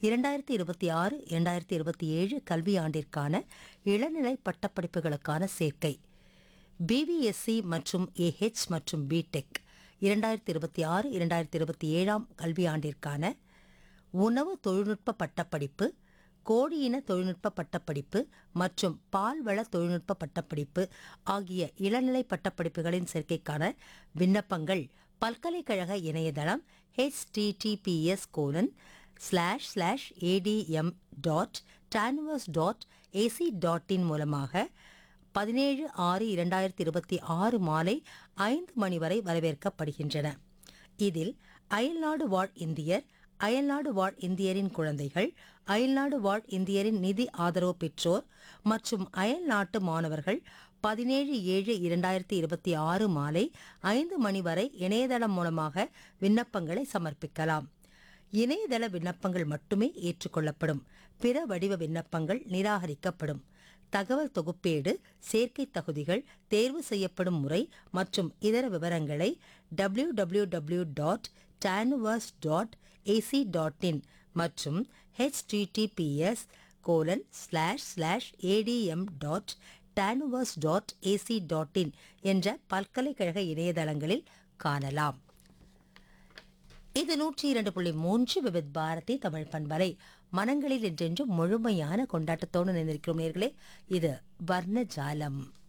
இரண்டாயிரத்தி இருபத்தி ஆறு இரண்டாயிரத்தி இருபத்தி ஏழு கல்வியாண்டிற்கான இளநிலை பட்டப்படிப்புகளுக்கான சேர்க்கை பிவிஎஸ்சி மற்றும் ஏஹெச் மற்றும் பிடெக் இரண்டாயிரத்தி இருபத்தி ஆறு இரண்டாயிரத்தி இருபத்தி ஏழாம் கல்வியாண்டிற்கான உணவு தொழில்நுட்ப பட்டப்படிப்பு கோடியின தொழில்நுட்ப பட்டப்படிப்பு மற்றும் பால்வள தொழில்நுட்ப பட்டப்படிப்பு ஆகிய இளநிலை பட்டப்படிப்புகளின் சேர்க்கைக்கான விண்ணப்பங்கள் பல்கலைக்கழக இணையதளம் https colon slash slash ADM dot Tanuvas dot AC dot in மூலமாக பதினேழு ஆறு இரண்டாயிரத்தி இருபத்தி ஆறு மாலை ஐந்து மணி வரை வரவேற்கப்படுகின்றன இதில் அயல்நாடு வாழ் இந்தியர் அயல்நாடு வாழ் இந்தியரின் குழந்தைகள் அயல்நாடு வாழ் இந்தியரின் நிதி ஆதரவு பெற்றோர் மற்றும் அயல்நாட்டு மாணவர்கள் பதினேழு ஏழு இரண்டாயிரத்தி இருபத்தி ஆறு மாலை ஐந்து மணி வரை இணையதளம் மூலமாக விண்ணப்பங்களை சமர்ப்பிக்கலாம் இணையதள விண்ணப்பங்கள் மட்டுமே ஏற்றுக்கொள்ளப்படும் பிற வடிவ விண்ணப்பங்கள் நிராகரிக்கப்படும் தகவல் தொகுப்பேடு சேர்க்கை தகுதிகள் தேர்வு செய்யப்படும் முறை மற்றும் இதர விவரங்களை W W W dot Tanuvas dot AC dot in மற்றும் HTTPS colon slash slash ADM dot Tanuvas dot AC dot in என்ற பல்கலைக்கழக இணையதளங்களில் காணலாம் இது நூற்றி இரண்டு புள்ளி மூன்று விவித் பாரதி தமிழ் பண்பலை மனங்களில் என்றென்றும் முழுமையான கொண்டாட்டத்தோடு நினைக்கிறோம் நேர்களே இது வர்ணஜாலம்